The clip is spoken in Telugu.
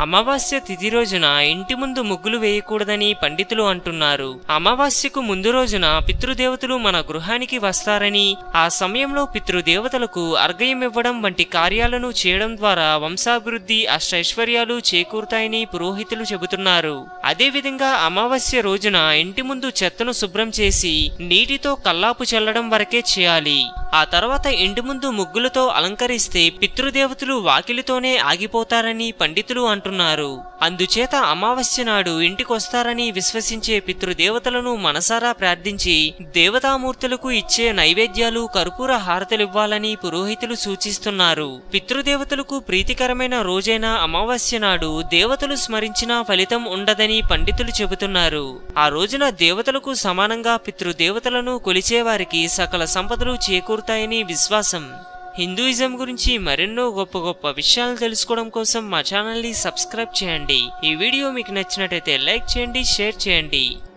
అమావాస్య తిథి రోజున ఇంటి ముందు ముగ్గులు వేయకూడదని పండితులు అంటున్నారు అమావాస్యకు ముందు రోజున పితృదేవతలు మన గృహానికి వస్తారని ఆ సమయంలో పితృదేవతలకు అర్ఘ్యం ఇవ్వడం వంటి కార్యాలను చేయడం ద్వారా వంశాభివృద్ధి అష్టైశ్వర్యాలు చేకూరుతాయని పురోహితులు చెబుతున్నారు అదేవిధంగా అమావాస్య రోజున ఇంటి ముందు చెత్తను శుభ్రం చేసి నీటితో కల్లాపు చల్లడం వరకే చేయాలి ఆ తర్వాత ఇంటి ముందు ముగ్గులతో అలంకరిస్తే పితృదేవతలు వాకిలితోనే ఆగిపోతారని పండితులు అంటున్నారు అందుచేత అమావాస్య నాడు ఇంటికొస్తారని విశ్వసించే పితృదేవతలను మనసారా ప్రార్థించి దేవతామూర్తులకు ఇచ్చే నైవేద్యాలు కర్పూర హారతలివ్వాలని పురోహితులు సూచిస్తున్నారు పితృదేవతలకు ప్రీతికరమైన రోజైన అమావాస్య నాడు దేవతలు స్మరించిన ఫలితం ఉండదని పండితులు చెబుతున్నారు ఆ రోజున దేవతలకు సమానంగా పితృదేవతలను కొలిచేవారికి సకల సంపదలు చేకూరుతాయని విశ్వాసం హిందూయిజం గురించి మరెన్నో గొప్ప గొప్ప విషయాలు తెలుసుకోవడం కోసం మా ఛానల్ని సబ్స్క్రైబ్ చేయండి ఈ వీడియో మీకు నచ్చినట్టయితే లైక్ చేయండి షేర్ చేయండి